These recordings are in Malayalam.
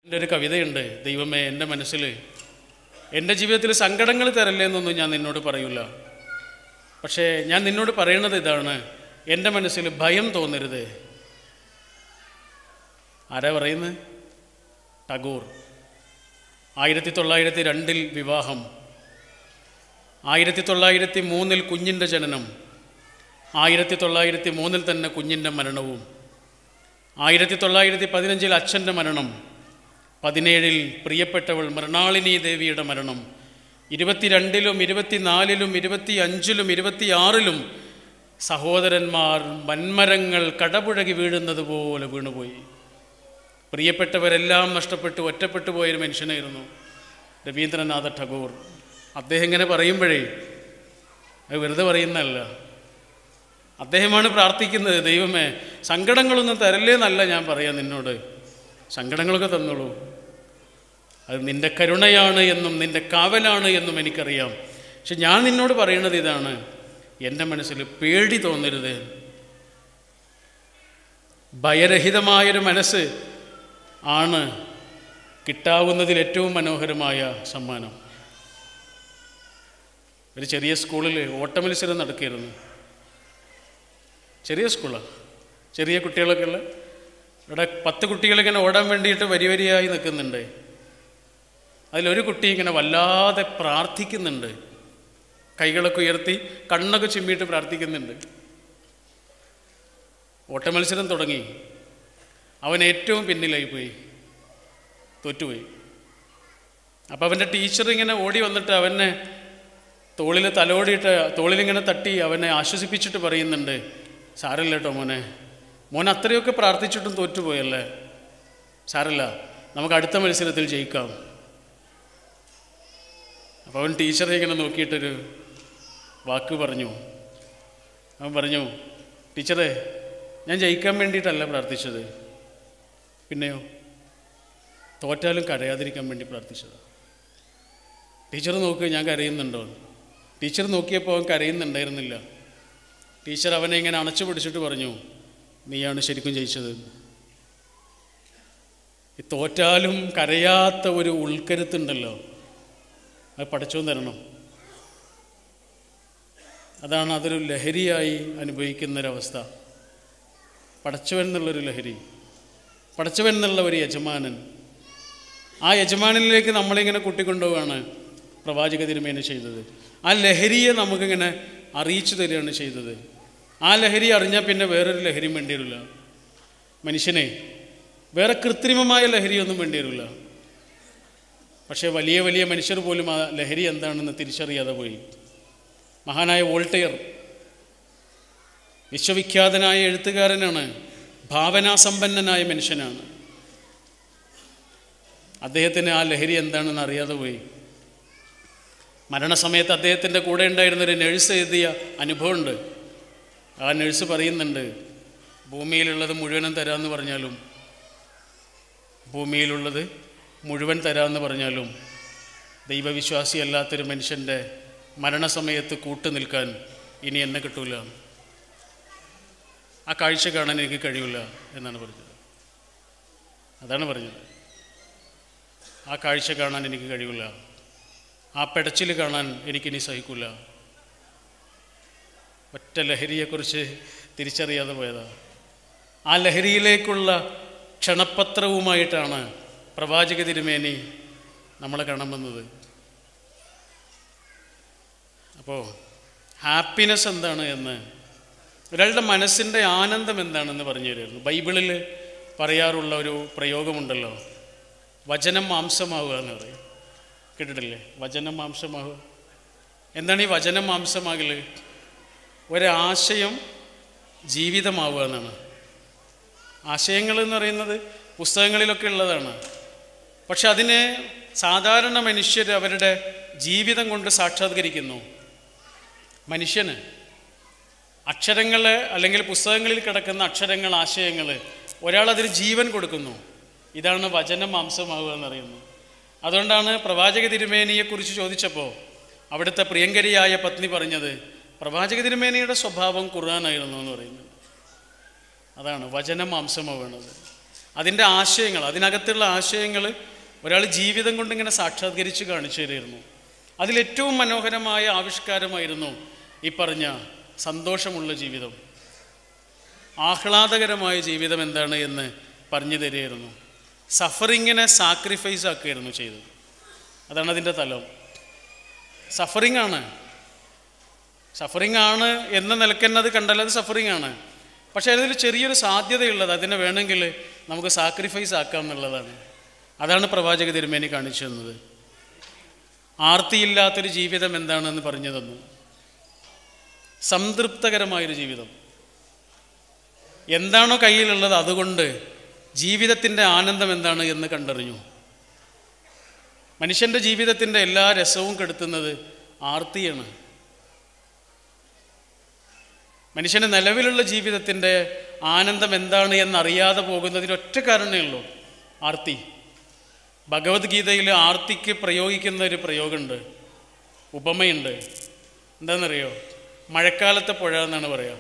എൻ്റെ ഒരു കവിതയുണ്ട് ദൈവമേ എൻ്റെ മനസ്സിൽ എൻ്റെ ജീവിതത്തിൽ സങ്കടങ്ങൾ തരല്ലേ എന്നൊന്നും ഞാൻ നിന്നോട് പറയൂല പക്ഷേ ഞാൻ നിന്നോട് പറയണത് ഇതാണ് എൻ്റെ മനസ്സിൽ ഭയം തോന്നരുത് ആരാ പറയുന്നത് ടാഗോർ ആയിരത്തി തൊള്ളായിരത്തി രണ്ടിൽ വിവാഹം ആയിരത്തി തൊള്ളായിരത്തി മൂന്നിൽ കുഞ്ഞിൻ്റെ ജനനം ആയിരത്തി തൊള്ളായിരത്തി മൂന്നിൽ തന്നെ കുഞ്ഞിൻ്റെ മരണവും ആയിരത്തി തൊള്ളായിരത്തി പതിനഞ്ചിൽ അച്ഛൻ്റെ മരണം പതിനേഴിൽ പ്രിയപ്പെട്ടവൾ മൃണാളിനി ദേവിയുടെ മരണം ഇരുപത്തിരണ്ടിലും ഇരുപത്തിനാലിലും ഇരുപത്തി അഞ്ചിലും ഇരുപത്തിയാറിലും സഹോദരന്മാർ വൻമരങ്ങൾ കടപുഴകി വീഴുന്നത് പോലെ വീണുപോയി പ്രിയപ്പെട്ടവരെല്ലാം നഷ്ടപ്പെട്ടു ഒറ്റപ്പെട്ടു പോയൊരു മനുഷ്യനായിരുന്നു രവീന്ദ്രനാഥ ടാഗോർ അദ്ദേഹം ഇങ്ങനെ പറയുമ്പോഴേ അത് വെറുതെ പറയുന്നതല്ല അദ്ദേഹമാണ് പ്രാർത്ഥിക്കുന്നത് ദൈവമേ സങ്കടങ്ങളൊന്നും തരല്ലേ എന്നല്ല ഞാൻ പറയാം നിന്നോട് സങ്കടങ്ങളൊക്കെ തന്നോളൂ അത് നിന്റെ കരുണയാണ് എന്നും നിന്റെ കാവലാണ് എന്നും എനിക്കറിയാം പക്ഷെ ഞാൻ നിന്നോട് പറയുന്നത് ഇതാണ് എൻ്റെ മനസ്സിൽ പേടി തോന്നരുത് ഭയരഹിതമായൊരു മനസ്സ് ആണ് കിട്ടാവുന്നതിൽ ഏറ്റവും മനോഹരമായ സമ്മാനം ഒരു ചെറിയ സ്കൂളിൽ ഓട്ടമത്സരം നടക്കുകയായിരുന്നു ചെറിയ സ്കൂളാണ് ചെറിയ കുട്ടികളൊക്കെ ഉള്ള ഇവിടെ പത്ത് കുട്ടികളിങ്ങനെ ഓടാൻ വേണ്ടിയിട്ട് വരി വരിയായി നിൽക്കുന്നുണ്ട് അതിലൊരു കുട്ടി ഇങ്ങനെ വല്ലാതെ പ്രാർത്ഥിക്കുന്നുണ്ട് കൈകളൊക്കെ ഉയർത്തി കണ്ണൊക്കെ ചിമ്മിയിട്ട് പ്രാർത്ഥിക്കുന്നുണ്ട് ഓട്ടമത്സരം തുടങ്ങി അവൻ ഏറ്റവും പിന്നിലായി പോയി തോറ്റുപോയി അപ്പോൾ അവൻ്റെ ടീച്ചർ ഇങ്ങനെ ഓടി വന്നിട്ട് അവനെ തോളിൽ തലോടിയിട്ട് തോളിലിങ്ങനെ തട്ടി അവനെ ആശ്വസിപ്പിച്ചിട്ട് പറയുന്നുണ്ട് സാരല്ല കേട്ടോ മോനെ മോൻ അത്രയൊക്കെ പ്രാർത്ഥിച്ചിട്ടും തോറ്റുപോയല്ലേ സാരല്ല നമുക്ക് അടുത്ത മത്സരത്തിൽ ജയിക്കാം അപ്പോൾ അവൻ ടീച്ചറെ ഇങ്ങനെ നോക്കിയിട്ടൊരു വാക്ക് പറഞ്ഞു അവൻ പറഞ്ഞു ടീച്ചറെ ഞാൻ ജയിക്കാൻ വേണ്ടിയിട്ടല്ല പ്രാർത്ഥിച്ചത് പിന്നെയോ തോറ്റാലും കരയാതിരിക്കാൻ വേണ്ടി പ്രാർത്ഥിച്ചതാണ് ടീച്ചർ നോക്ക് ഞാൻ കരയുന്നുണ്ടോ ടീച്ചർ നോക്കിയപ്പോൾ അവൻ കരയുന്നുണ്ടായിരുന്നില്ല ടീച്ചർ അവനെ ഇങ്ങനെ അണച്ചു പിടിച്ചിട്ട് പറഞ്ഞു നീയാണ് ശരിക്കും ജയിച്ചത് ഈ തോറ്റാലും കരയാത്ത ഒരു ഉൾക്കരുത്തുണ്ടല്ലോ അത് പഠിച്ചോൻ തരണം അതാണ് അതൊരു ലഹരിയായി അനുഭവിക്കുന്നൊരവസ്ഥ പടച്ചവൻ എന്നുള്ളൊരു ലഹരി പടച്ചവൻ എന്നുള്ള ഒരു യജമാനൻ ആ യജമാനിലേക്ക് നമ്മളിങ്ങനെ കൂട്ടിക്കൊണ്ടുപോവാണ് പ്രവാചക തിരുമേന ചെയ്തത് ആ ലഹരിയെ നമുക്കിങ്ങനെ അറിയിച്ചു തരികയാണ് ചെയ്തത് ആ ലഹരി അറിഞ്ഞാൽ പിന്നെ വേറൊരു ലഹരിയും വേണ്ടി വരില്ല മനുഷ്യനെ വേറെ കൃത്രിമമായ ലഹരിയൊന്നും വേണ്ടി വരില്ല പക്ഷേ വലിയ വലിയ മനുഷ്യർ പോലും ആ ലഹരി എന്താണെന്ന് തിരിച്ചറിയാതെ പോയി മഹാനായ വോൾട്ടെയർ വിശ്വവിഖ്യാതനായ എഴുത്തുകാരനാണ് ഭാവനാസമ്പന്നനായ മനുഷ്യനാണ് അദ്ദേഹത്തിന് ആ ലഹരി എന്താണെന്ന് അറിയാതെ പോയി മരണസമയത്ത് അദ്ദേഹത്തിൻ്റെ കൂടെ ഉണ്ടായിരുന്ന ഒരു നഴ്സ് എഴുതിയ അനുഭവമുണ്ട് ആ നഴ്സ് പറയുന്നുണ്ട് ഭൂമിയിലുള്ളത് മുഴുവനും തരാമെന്ന് പറഞ്ഞാലും ഭൂമിയിലുള്ളത് മുഴുവൻ തരാമെന്ന് പറഞ്ഞാലും ദൈവവിശ്വാസിയല്ലാത്തൊരു മനുഷ്യൻ്റെ മരണസമയത്ത് കൂട്ടു നിൽക്കാൻ ഇനി എന്നെ കിട്ടൂല ആ കാഴ്ച കാണാൻ എനിക്ക് കഴിയില്ല എന്നാണ് പറഞ്ഞത് അതാണ് പറഞ്ഞത് ആ കാഴ്ച കാണാൻ എനിക്ക് കഴിയില്ല ആ പെടച്ചിൽ കാണാൻ എനിക്കിനി സഹിക്കില്ല ഒറ്റ ലഹരിയെക്കുറിച്ച് തിരിച്ചറിയാതെ പോയതാ ആ ലഹരിയിലേക്കുള്ള ക്ഷണപത്രവുമായിട്ടാണ് പ്രവാചക തിരുമേനി നമ്മളെ കാണാൻ വന്നത് അപ്പോൾ ഹാപ്പിനെസ് എന്താണ് എന്ന് ഒരാളുടെ മനസ്സിൻ്റെ ആനന്ദം എന്താണെന്ന് പറഞ്ഞു തരുമായിരുന്നു ബൈബിളിൽ പറയാറുള്ള ഒരു പ്രയോഗമുണ്ടല്ലോ വചനം മാംസമാവുക എന്ന് പറയും കേട്ടിട്ടില്ലേ വചനം മാംസമാവുക എന്താണ് ഈ വചനം മാംസമാകൽ ഒരാശയം ജീവിതമാവുക എന്നാണ് ആശയങ്ങൾ എന്ന് പറയുന്നത് പുസ്തകങ്ങളിലൊക്കെ ഉള്ളതാണ് പക്ഷെ അതിനെ സാധാരണ മനുഷ്യർ അവരുടെ ജീവിതം കൊണ്ട് സാക്ഷാത്കരിക്കുന്നു മനുഷ്യന് അക്ഷരങ്ങൾ അല്ലെങ്കിൽ പുസ്തകങ്ങളിൽ കിടക്കുന്ന അക്ഷരങ്ങൾ ആശയങ്ങൾ ഒരാൾ അതിന് ജീവൻ കൊടുക്കുന്നു ഇതാണ് വചനം മാംസമാവുക എന്നറിയുന്നത് അതുകൊണ്ടാണ് പ്രവാചക തിരുമേനിയെക്കുറിച്ച് ചോദിച്ചപ്പോൾ അവിടുത്തെ പ്രിയങ്കരിയായ പത്നി പറഞ്ഞത് പ്രവാചക തിരുമേനിയുടെ സ്വഭാവം ഖുർആനായിരുന്നു എന്ന് പറയുന്നത് അതാണ് വചനം മാംസമാവുന്നത് അതിൻ്റെ ആശയങ്ങൾ അതിനകത്തുള്ള ആശയങ്ങൾ ഒരാൾ ജീവിതം കൊണ്ട് ഇങ്ങനെ സാക്ഷാത്കരിച്ച് കാണിച്ചു തരുമായിരുന്നു അതിലേറ്റവും മനോഹരമായ ആവിഷ്കാരമായിരുന്നു ഈ പറഞ്ഞ സന്തോഷമുള്ള ജീവിതം ആഹ്ലാദകരമായ ജീവിതം എന്താണ് എന്ന് പറഞ്ഞു തരികയായിരുന്നു സഫറിങ്ങിനെ സാക്രിഫൈസ് ആക്കുകയായിരുന്നു ചെയ്തത് അതാണ് അതിൻ്റെ തലം സഫറിങ് ആണ് സഫറിങ് ആണ് എന്ന നിലക്ക് തന്നെ അത് കണ്ടാൽ അത് സഫറിങ് ആണ് പക്ഷേ അതിൽ ചെറിയൊരു സാധ്യതയുള്ളത് അതിനെ വേണമെങ്കിൽ നമുക്ക് സാക്രിഫൈസ് ആക്കാം എന്നുള്ളതാണ് അതാണ് പ്രവാചക തിരുമേനി കാണിച്ചു തന്നത് ആർത്തിയില്ലാത്തൊരു ജീവിതം എന്താണെന്ന് പറഞ്ഞു തന്നു സംതൃപ്തകരമായൊരു ജീവിതം എന്താണോ കയ്യിലുള്ളത് അതുകൊണ്ട് ജീവിതത്തിൻ്റെ ആനന്ദം എന്താണ് എന്ന് കണ്ടറിഞ്ഞു മനുഷ്യൻ്റെ ജീവിതത്തിൻ്റെ എല്ലാ രസവും കെടുത്തുന്നത് ആർത്തിയാണ് മനുഷ്യന് നിലവിലുള്ള ജീവിതത്തിൻ്റെ ആനന്ദം എന്താണ് എന്നറിയാതെ പോകുന്നതിന് ഒറ്റ കാരണമേ ഉള്ളൂ ആർത്തി ഭഗവത്ഗീതയിൽ ആർത്തിക്ക് പ്രയോഗിക്കുന്ന ഒരു പ്രയോഗമുണ്ട് ഉപമയുണ്ട് എന്താണെന്നറിയോ മഴക്കാലത്തെ പുഴ എന്നാണ് പറയുക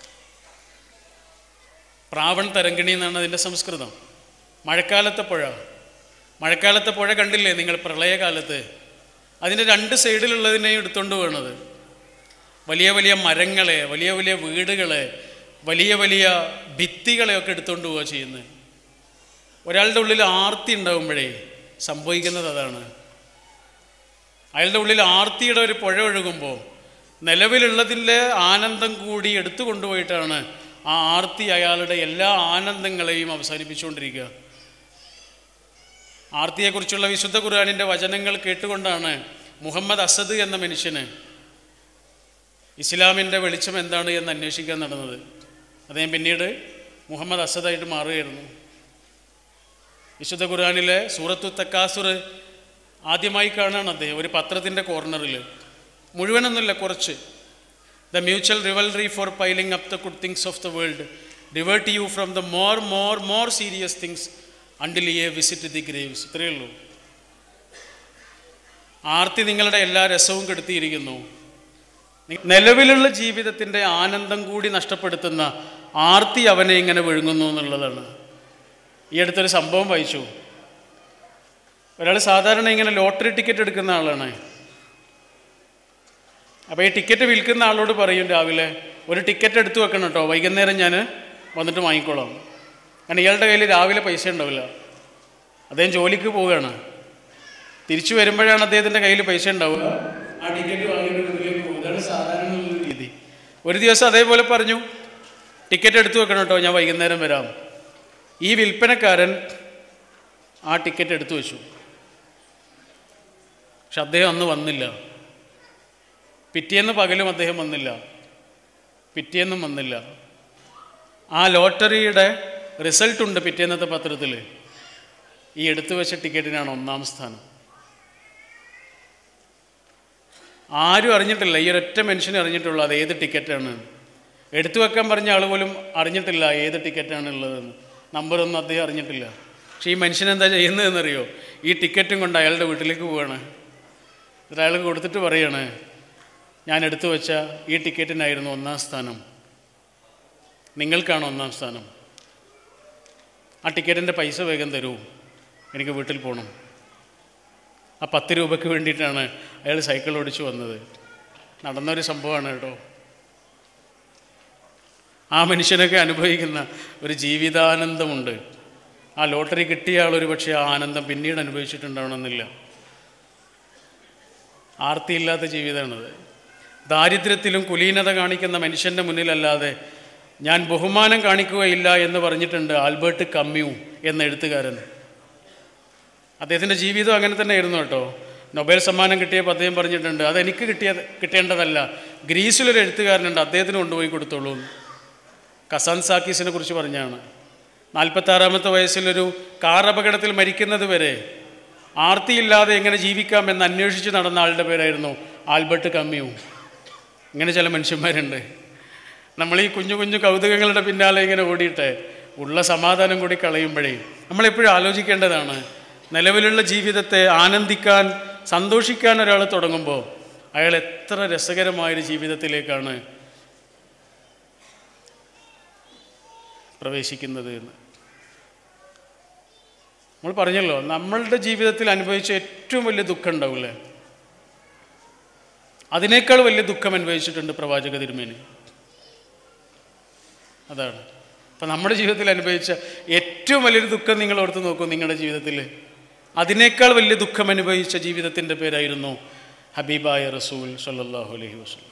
പ്രാവൺ തരങ്കിണി എന്നാണ് അതിൻ്റെ സംസ്കൃതം മഴക്കാലത്തെ പുഴ മഴക്കാലത്തെ പുഴ കണ്ടില്ലേ നിങ്ങൾ പ്രളയകാലത്ത് അതിൻ്റെ രണ്ട് സൈഡിലുള്ളതിനെയും എടുത്തുകൊണ്ട് പോകണത് വലിയ വലിയ മരങ്ങളെ വലിയ വലിയ വീടുകളെ വലിയ വലിയ ഭിത്തികളെയൊക്കെ എടുത്തുകൊണ്ട് പോവുക ചെയ്യുന്നത് ഒരാളുടെ ഉള്ളിൽ ആർത്തി ഉണ്ടാകുമ്പോഴേ സംഭവിക്കുന്നത് അതാണ് അയാളുടെ ഉള്ളിൽ ആർത്തിയുടെ ഒരു പുഴ ഒഴുകുമ്പോൾ നിലവിലുള്ളതിൻ്റെ ആനന്ദം കൂടി എടുത്തു കൊണ്ടുപോയിട്ടാണ് ആ ആർത്തി അയാളുടെ എല്ലാ ആനന്ദങ്ങളെയും അവസാനിപ്പിച്ചുകൊണ്ടിരിക്കുക ആർത്തിയെക്കുറിച്ചുള്ള വിശുദ്ധ ഖുർആാനിൻ്റെ വചനങ്ങൾ കേട്ടുകൊണ്ടാണ് മുഹമ്മദ് അസദ് എന്ന മനുഷ്യന് ഇസ്ലാമിൻ്റെ വെളിച്ചം എന്താണ് എന്ന് അന്വേഷിക്കാൻ നടന്നത് അദ്ദേഹം പിന്നീട് മുഹമ്മദ് അസദായിട്ട് മാറുകയായിരുന്നു വിശുദ്ധ ഖുർആാനിലെ സൂറത്തു തക്കാസുർ ആദ്യമായി കാണുകയാണ് അദ്ദേഹം ഒരു പത്രത്തിൻ്റെ കോർണറിൽ മുഴുവനൊന്നുമില്ല കുറച്ച് the mutual rivalry for piling up the good things of the world divert you from the more more more serious things until a visit the graves ഇത്രയേ ഉള്ളൂ ആർത്തി നിങ്ങളുടെ എല്ലാ രസവും കെടുത്തിയിരിക്കുന്നു നിലവിലുള്ള ജീവിതത്തിൻ്റെ ആനന്ദം കൂടി നഷ്ടപ്പെടുത്തുന്ന ആർത്തി അവനെ ഇങ്ങനെ വിഴുങ്ങുന്നു എന്നുള്ളതാണ് ഈ അടുത്തൊരു സംഭവം വായിച്ചു ഒരാൾ സാധാരണ ഇങ്ങനെ ലോട്ടറി ടിക്കറ്റ് എടുക്കുന്ന ആളാണ് അപ്പോൾ ഈ ടിക്കറ്റ് വിൽക്കുന്ന ആളോട് പറയും രാവിലെ ഒരു ടിക്കറ്റ് എടുത്തു വെക്കണം കേട്ടോ വൈകുന്നേരം ഞാൻ വന്നിട്ട് വാങ്ങിക്കോളാം കാരണം ഇയാളുടെ കയ്യിൽ രാവിലെ പൈസ ഉണ്ടാവില്ല അദ്ദേഹം ജോലിക്ക് പോവുകയാണ് തിരിച്ചു വരുമ്പോഴാണ് അദ്ദേഹത്തിൻ്റെ കയ്യിൽ പൈസ ഉണ്ടാവുക ആ ടിക്കറ്റ് വാങ്ങിയിട്ട് വീട്ടിലേക്ക് പോകും ഇതാണ് സാധാരണ ഉള്ള രീതി ഒരു ദിവസം അതേപോലെ പറഞ്ഞു ടിക്കറ്റ് എടുത്തു വെക്കണം കേട്ടോ ഞാൻ വൈകുന്നേരം വരാം ഈ വിൽപ്പനക്കാരൻ ആ ടിക്കറ്റ് എടുത്തു വെച്ചു പക്ഷെ അദ്ദേഹം അന്ന് വന്നില്ല പിറ്റേന്ന് പകലും അദ്ദേഹം വന്നില്ല പിറ്റേന്നും വന്നില്ല ആ ലോട്ടറിയുടെ റിസൾട്ട് ഉണ്ട് പിറ്റേന്നത്തെ പത്രത്തിൽ ഈ എടുത്തു വെച്ച ടിക്കറ്റിനാണ് ഒന്നാം സ്ഥാനം ആരും അറിഞ്ഞിട്ടില്ല ഈ ഒരൊറ്റ മനുഷ്യനെ അറിഞ്ഞിട്ടുള്ളൂ അത് ഏത് ടിക്കറ്റാണ് എടുത്തു വെക്കാൻ പറഞ്ഞ ആൾ പോലും അറിഞ്ഞിട്ടില്ല ഏത് ടിക്കറ്റാണ് ഉള്ളതെന്ന് നമ്പറൊന്നും അദ്ദേഹം അറിഞ്ഞിട്ടില്ല പക്ഷേ ഈ മനുഷ്യൻ എന്താ ചെയ്യുന്നതെന്നറിയോ ഈ ടിക്കറ്റും കൊണ്ട് അയാളുടെ വീട്ടിലേക്ക് പോവാണ് എന്നിട്ട് അയാൾക്ക് കൊടുത്തിട്ട് പറയാണ് ഞാൻ എടുത്തു വെച്ച ഈ ടിക്കറ്റിനായിരുന്നു ഒന്നാം സ്ഥാനം നിങ്ങൾക്കാണ് ഒന്നാം സ്ഥാനം ആ ടിക്കറ്റിൻ്റെ പൈസ വേഗം തരൂ എനിക്ക് വീട്ടിൽ പോകണം ആ പത്ത് രൂപയ്ക്ക് വേണ്ടിയിട്ടാണ് അയാൾ സൈക്കിൾ ഓടിച്ചു വന്നത് നടന്നൊരു സംഭവമാണ് കേട്ടോ ആ മനുഷ്യനൊക്കെ അനുഭവിക്കുന്ന ഒരു ജീവിതാനന്ദമുണ്ട് ആ ലോട്ടറി കിട്ടിയ ആൾ ഒരു പക്ഷേ ആ ആനന്ദം പിന്നീട് അനുഭവിച്ചിട്ടുണ്ടാവണമെന്നില്ല ആർത്തിയില്ലാത്ത ജീവിതമാണത് ദാരിദ്ര്യത്തിലും കുലീനത കാണിക്കുന്ന മനുഷ്യൻ്റെ മുന്നിലല്ലാതെ ഞാൻ ബഹുമാനം കാണിക്കുകയില്ല എന്ന് പറഞ്ഞിട്ടുണ്ട് ആൽബർട്ട് കമ്മ്യൂ എന്ന എഴുത്തുകാരൻ അദ്ദേഹത്തിൻ്റെ ജീവിതം അങ്ങനെ തന്നെ ആയിരുന്നു കേട്ടോ നൊബേൽ സമ്മാനം കിട്ടിയപ്പോൾ അദ്ദേഹം പറഞ്ഞിട്ടുണ്ട് അതെനിക്ക് കിട്ടിയ കിട്ടേണ്ടതല്ല ഗ്രീസിലൊരു എഴുത്തുകാരനുണ്ട് അദ്ദേഹത്തിന് കൊണ്ടുപോയി കൊടുത്തോളൂ കസാൻ സാക്കീസിനെ കുറിച്ച് പറഞ്ഞാണ് നാൽപ്പത്താറാമത്തെ വയസ്സിലൊരു കാർ അപകടത്തിൽ മരിക്കുന്നത് വരെ ആർത്തിയില്ലാതെ എങ്ങനെ ജീവിക്കാമെന്ന് അന്വേഷിച്ച് നടന്ന ആളുടെ പേരായിരുന്നു ആൽബർട്ട് കമ്മ്യൂ ഇങ്ങനെ ചില മനുഷ്യന്മാരുണ്ട് നമ്മൾ ഈ കുഞ്ഞു കുഞ്ഞു കൗതുകങ്ങളുടെ പിന്നാലെ ഇങ്ങനെ ഓടിയിട്ട് ഉള്ള സമാധാനം കൂടി കളയുമ്പോഴേ നമ്മളെപ്പോഴും ആലോചിക്കേണ്ടതാണ് നിലവിലുള്ള ജീവിതത്തെ ആനന്ദിക്കാൻ സന്തോഷിക്കാൻ ഒരാൾ തുടങ്ങുമ്പോൾ അയാൾ എത്ര രസകരമായൊരു ജീവിതത്തിലേക്കാണ് പ്രവേശിക്കുന്നത് എന്ന് നമ്മൾ പറഞ്ഞല്ലോ നമ്മളുടെ ജീവിതത്തിൽ അനുഭവിച്ച ഏറ്റവും വലിയ ദുഃഖം ഉണ്ടാവില്ലേ അതിനേക്കാൾ വലിയ ദുഃഖം അനുഭവിച്ചിട്ടുണ്ട് പ്രവാചക തിരുമേനി അതാണ് അപ്പം നമ്മുടെ ജീവിതത്തിൽ അനുഭവിച്ച ഏറ്റവും വലിയൊരു ദുഃഖം നിങ്ങൾ ഓർത്ത് നോക്കൂ നിങ്ങളുടെ ജീവിതത്തിൽ അതിനേക്കാൾ വലിയ ദുഃഖം അനുഭവിച്ച ജീവിതത്തിൻ്റെ പേരായിരുന്നു ഹബീബായ റസൂൽ സല്ലല്ലാഹു അലൈഹി വസല്ലം